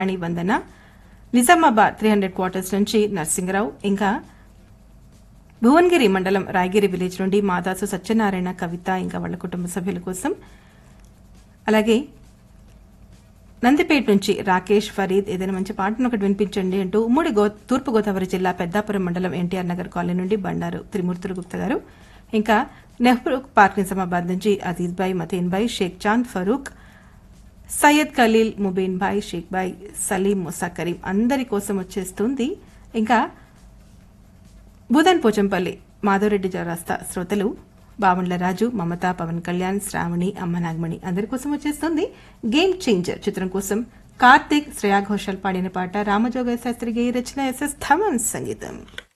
అని Vandana Nizamabad three hundred quarters నుంచి నర్సింగరావు ఇంకా భువనగిరి మండలం రాయగిరి విలేజ్ నుండి మాదాసు సత్యనారాయణ కవిత ఇంకా వాళ్ళ కుటుంబ సభ్యుల కోసం అలాగే నందిపేట నుంచి రాకేష్ ఫరీద్ ఏదైనా మంచి పాటను ఒకటి వినిపించండి అంటూ ఉమ్మడి గో తూర్పుగోదావరి జిల్లా పెద్దాపురం మండలం ఎన్టీఆర్ నగర్ కాలనీ నుండి బండారు త్రిమూర్తులు గుప్తా గారు ఇంకా నెహ్రూ పార్క్ నిజామాబాద్ నుంచి అజీజ్ భాయ్ మతీన్ భాయ్ షేక్ చాంద్ ఫరూక్ సయ్యద్ ఖలీల్ ముబీన్ భాయ్ షేక్ భాయ్ సలీం ముసా కరీం అందరి కోసం వచ్చేస్తుంది ఇంకా బుధన్ పోచంపల్లి మాధవరెడ్డి జరాస్తా శ్రోతలు బావండ్ల రాజు మమత పవన్ కళ్యాణ్ శ్రావణి అమ్మ నాగమణి అందరి కోసం వచ్చేస్తుంది గేమ్ చేంజర్ చిత్రం కోసం కార్తీక్ శ్రేయా ఘోషాల్ పాడిన పాట రామజోగ శాస్త్రి గేయ రచన ఎస్ఎస్ థమన్ సంగీతం